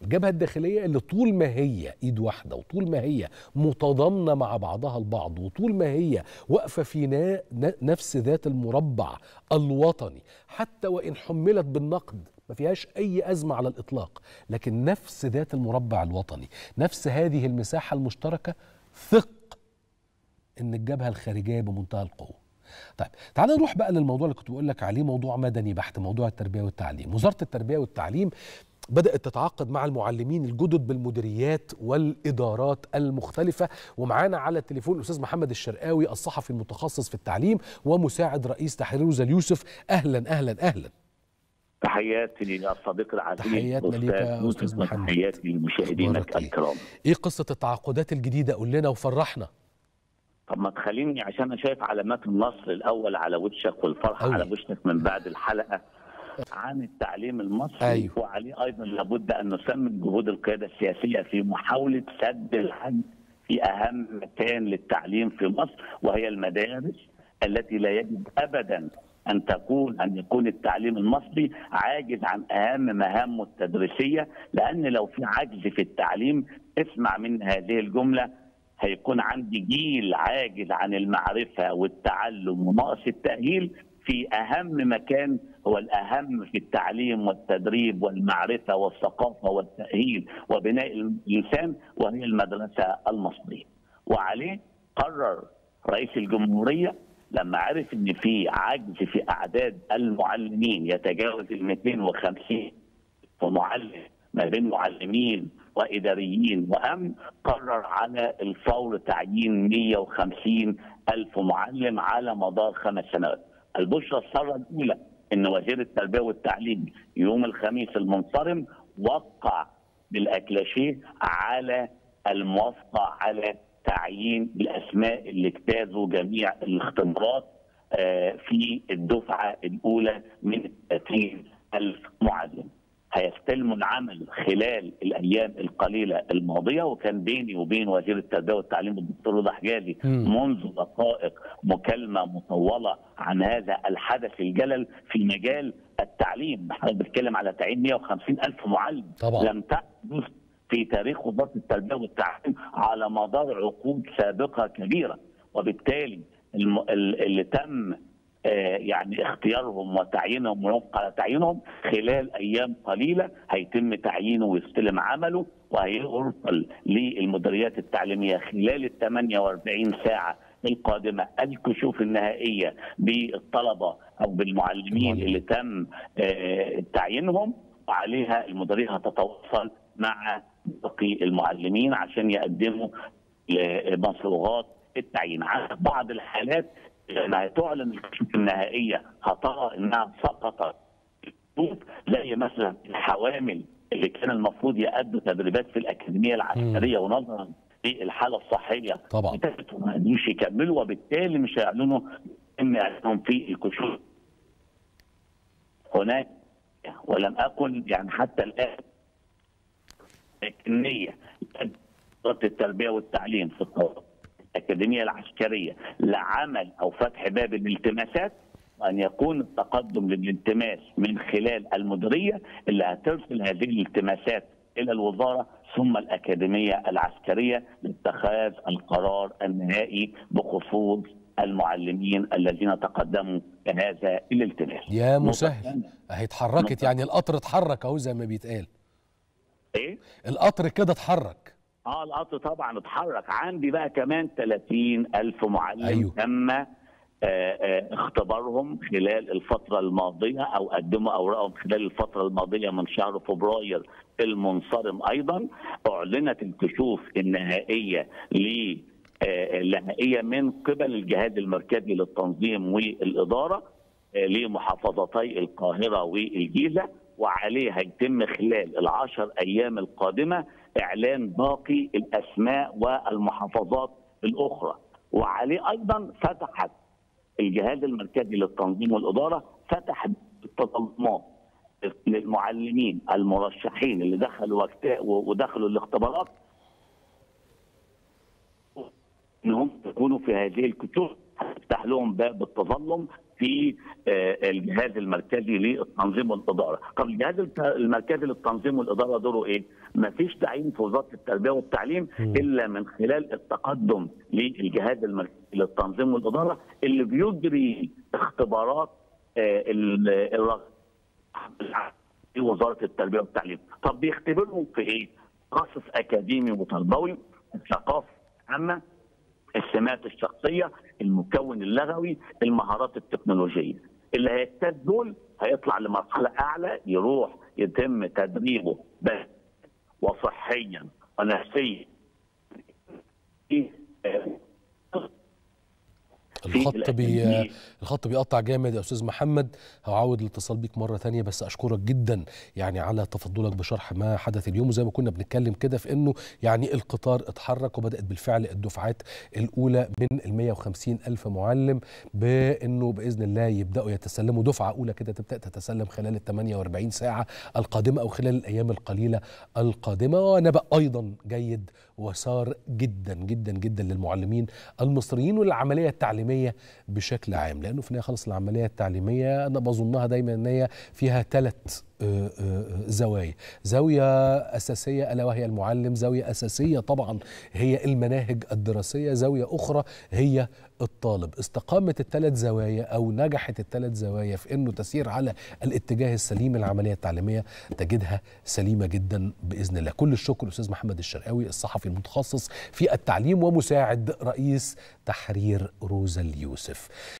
الجبهه الداخليه اللي طول ما هي ايد واحده وطول ما هي متضامنه مع بعضها البعض وطول ما هي واقفه في نا- ن- نفس ذات المربع الوطني حتى وان حملت بالنقد ما فيهاش اي ازمه على الاطلاق لكن نفس ذات المربع الوطني نفس هذه المساحه المشتركه ثق ان الجبهه الخارجيه بمنتهى القوه طيب تعال نروح بقى للموضوع اللي كنت بقول لك عليه موضوع مدني بحت موضوع التربيه والتعليم وزاره التربيه والتعليم بدات تتعاقد مع المعلمين الجدد بالمديريات والادارات المختلفه ومعانا على التليفون الاستاذ محمد الشرقاوي الصحفي المتخصص في التعليم ومساعد رئيس تحرير روزا اليوسف اهلا اهلا اهلا تحياتي للصديق العزيز تحياتنا ليك يا أستاذ أستاذ يوسف، محمد. وتحياتي لمشاهدينك بارك الله. الكرام ايه قصه التعاقدات الجديده قول لنا وفرحنا طب ما تخليني عشان انا شايف علامات النصر الاول على وشك والفرحه أوي. على وشك من بعد الحلقه عن التعليم المصري أيوه. وعليه ايضا لابد ان نسمي جهود القياده السياسيه في محاوله سد الحد في اهم مكان للتعليم في مصر وهي المدارس التي لا يجب ابدا ان تكون ان يكون التعليم المصري عاجز عن اهم مهامه التدريسيه لان لو في عجز في التعليم اسمع من هذه الجمله هيكون عندي جيل عاجز عن المعرفه والتعلم وناقص التاهيل في اهم مكان هو الاهم في التعليم والتدريب والمعرفه والثقافه والتاهيل وبناء الانسان وهي المدرسه المصريه. وعليه قرر رئيس الجمهوريه لما عرف ان في عجز في اعداد المعلمين يتجاوز ال 250 ومعلم ما بين معلمين واداريين وامن قرر على الفور تعيين 150 الف معلم على مدار خمس سنوات. البشرى الساره الاولى ان وزير التربيه والتعليم يوم الخميس المنصرم وقع بالاكلاشيه على الموافقه على تعيين الاسماء اللي اجتازوا جميع الاختبارات آه، في الدفعه الاولى من 30 الف معلم. هيستلموا العمل خلال الايام القليله الماضيه وكان بيني وبين وزير التربيه والتعليم الدكتور رضا حجازي مم. منذ دقائق مكالمه مطوله عن هذا الحدث الجلل في مجال التعليم حضرتك بتتكلم على تعيين 150 الف معلم طبعا. لم تحدث في تاريخ وزاره التربيه والتعليم على مدار عقود سابقه كبيره وبالتالي الم... ال- اللي تم آه، يعني اختيارهم وتعيينهم ووفق على تعيينهم خلال ايام قليله هيتم تعيينه ويستلم عمله وهيرسل للمديريات التعليميه خلال ال 48 ساعه القادمه الكشوف النهائيه بالطلبه او بالمعلمين المعلمين. اللي تم آه، تعيينهم وعليها المديريه هتتواصل مع باقي المعلمين عشان يقدموا مصروفات التعيين على بعض الحالات لما تعلن الكشوف النهائيه هترى انها سقطت الكشوف زي مثلا الحوامل اللي كان المفروض يأدوا تدريبات في الاكاديميه العسكريه ونظرا للحاله الصحيه طبعا. بتاعتهم ما قدروش يكملوا وبالتالي مش هيعلنوا ان اعلانهم في الكشوف هناك ولم اكن يعني حتى الان النية وزارة التربية والتعليم في القوات الأكاديمية العسكرية لعمل أو فتح باب الالتماسات وأن يكون التقدم للالتماس من خلال المديرية اللي هترسل هذه الالتماسات إلى الوزارة ثم الأكاديمية العسكرية لاتخاذ القرار النهائي بخصوص المعلمين الذين تقدموا بهذا الالتماس. يا نقطة مسهل ثانية. اهي اتحركت نقطة. يعني القطر اتحرك اهو زي ما بيتقال إيه؟ القطر كده اتحرك اه القطر طبعا اتحرك عندي بقى كمان 30 ألف معلم أيوه. تم آه، آه، اختبارهم خلال الفترة الماضية أو قدموا أوراقهم خلال الفترة الماضية من شهر فبراير المنصرم أيضا أعلنت الكشوف النهائية ل آه، النهائية من قبل الجهاز المركزي للتنظيم والإدارة آه، لمحافظتي القاهرة والجيزة وعليه هيتم خلال العشر أيام القادمة إعلان باقي الأسماء والمحافظات الأخرى وعليه أيضا فتحت الجهاز المركزي للتنظيم والإدارة فتح التظلمات للمعلمين المرشحين اللي دخلوا وقت- ودخلوا الاختبارات انهم يكونوا في هذه الكتب هتفتح لهم باب التظلم في الجهاز المركزي للتنظيم والاداره، طب الجهاز المركزي للتنظيم والاداره دوره ايه؟ ما فيش تعيين في وزاره التربيه والتعليم الا من خلال التقدم للجهاز المركزي للتنظيم والاداره اللي بيجري اختبارات في وزاره التربيه والتعليم، طب بيختبرهم في ايه؟ تخصص اكاديمي وتربوي، الثقافه العامه، السمات الشخصيه، المكون اللغوي، المهارات التكنولوجيه. اللي هيجتاز دول هيطلع لمرحله اعلى يروح يتم تدريبه بس وصحيا ونفسيا الخط بي الخط بيقطع جامد يا استاذ محمد هعاود الاتصال بيك مره ثانيه بس اشكرك جدا يعني على تفضلك بشرح ما حدث اليوم وزي ما كنا بنتكلم كده في انه يعني القطار اتحرك وبدات بالفعل الدفعات الاولى من ال 150 الف معلم بانه باذن الله يبداوا يتسلموا دفعه اولى كده تبدا تتسلم خلال ال 48 ساعه القادمه او خلال الايام القليله القادمه ونبأ ايضا جيد وسار جدا جدا جدا للمعلمين المصريين والعمليه التعليميه بشكل عام لانه في النهايه خلص العمليه التعليميه انا بظنها دايما ان هي فيها ثلاث زوايا زاوية أساسية ألا وهي المعلم زاوية أساسية طبعا هي المناهج الدراسية زاوية أخرى هي الطالب استقامت الثلاث زوايا أو نجحت الثلاث زوايا في أنه تسير على الاتجاه السليم العملية التعليمية تجدها سليمة جدا بإذن الله كل الشكر أستاذ محمد الشرقاوي الصحفي المتخصص في التعليم ومساعد رئيس تحرير روزا اليوسف